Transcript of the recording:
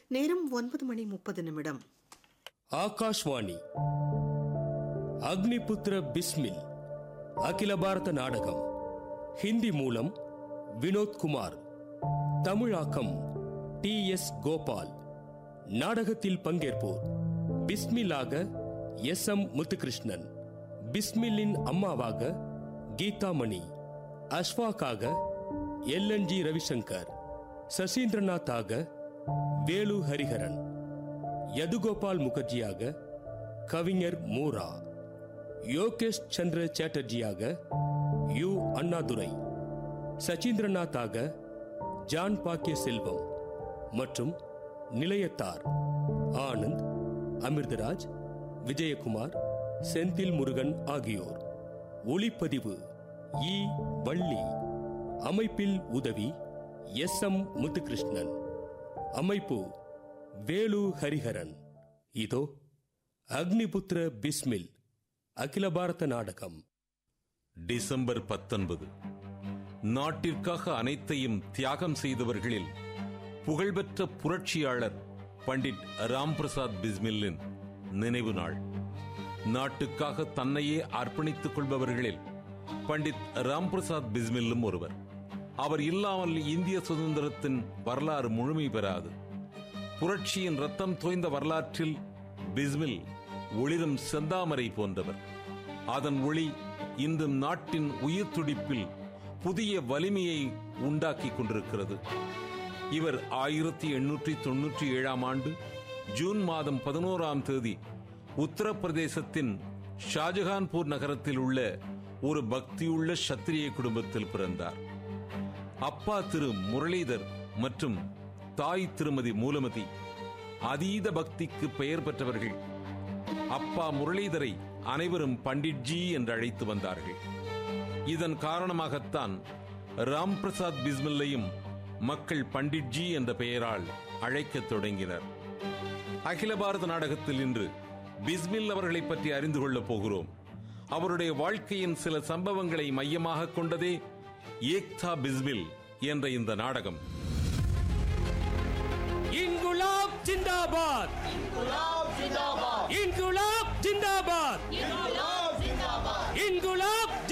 நேரம் ஒன்பது மணி முப்பது நிமிடம் ஆகாஷ்வாணி அக்னிபுத்திர பிஸ்மில் அகில பாரத நாடகம் ஹிந்தி மூலம் வினோத் குமார் தமிழாக்கம் டி எஸ் கோபால் நாடகத்தில் பங்கேற்போர் பிஸ்மிலாக எஸ் எம் முத்துகிருஷ்ணன் பிஸ்மில்லின் அம்மாவாக கீதாமணி அஷ்வாக்காக எல் என் ஜி ரவிசங்கர் சசீந்திரநாத்தாக வேலு ஹரிஹரன் யதுகோபால் முகர்ஜியாக கவிஞர் மூரா யோகேஷ் சந்திர சாட்டர்ஜியாக யு அண்ணாதுரை சச்சீந்திரநாத்தாக ஜான் பாக்கிய செல்வம் மற்றும் நிலையத்தார் ஆனந்த் அமிர்தராஜ் விஜயகுமார் செந்தில் முருகன் ஆகியோர் ஒளிப்பதிவு இ வள்ளி அமைப்பில் உதவி எஸ் எம் முத்துகிருஷ்ணன் அமைப்பு வேலு ஹரிஹரன் இதோ அக்னிபுத்திர பிஸ்மில் அகில பாரத நாடகம் டிசம்பர் பத்தொன்பது நாட்டிற்காக அனைத்தையும் தியாகம் செய்தவர்களில் புகழ்பெற்ற புரட்சியாளர் பண்டிட் ராம் பிரசாத் பிஸ்மில்லின் நினைவு நாள் நாட்டுக்காக தன்னையே அர்ப்பணித்துக் கொள்பவர்களில் பண்டிட் ராம் பிரசாத் பிஸ்மில்லும் ஒருவர் அவர் இல்லாமல் இந்திய சுதந்திரத்தின் வரலாறு முழுமை பெறாது புரட்சியின் ரத்தம் தோய்ந்த வரலாற்றில் பிஸ்மில் ஒளிரும் செந்தாமரை போன்றவர் அதன் ஒளி இன்றும் நாட்டின் உயிர் துடிப்பில் புதிய வலிமையை உண்டாக்கிக் கொண்டிருக்கிறது இவர் ஆயிரத்தி எண்ணூற்றி தொன்னூற்றி ஏழாம் ஆண்டு ஜூன் மாதம் பதினோராம் தேதி உத்தரப்பிரதேசத்தின் ஷாஜகான்பூர் நகரத்தில் உள்ள ஒரு பக்தியுள்ள சத்திரிய குடும்பத்தில் பிறந்தார் அப்பா திரு முரளிதர் மற்றும் தாய் திருமதி மூலமதி அதீத பக்திக்கு பெயர் பெற்றவர்கள் அப்பா முரளிதரை அனைவரும் பண்டிட்ஜி என்று அழைத்து வந்தார்கள் இதன் காரணமாகத்தான் ராம் பிரசாத் பிஸ்மில்லையும் மக்கள் பண்டிட்ஜி என்ற பெயரால் அழைக்கத் தொடங்கினர் அகில பாரத நாடகத்தில் இன்று பிஸ்மில் அவர்களை பற்றி அறிந்து கொள்ளப் போகிறோம் அவருடைய வாழ்க்கையின் சில சம்பவங்களை மையமாக கொண்டதே ஏக்தா பிஸ்மில் என்ற இந்த நாடகம் இன்குலாப் ஜிந்தாபாத் இன்குலாப் ஜிந்தாபாத் இன்குலாப்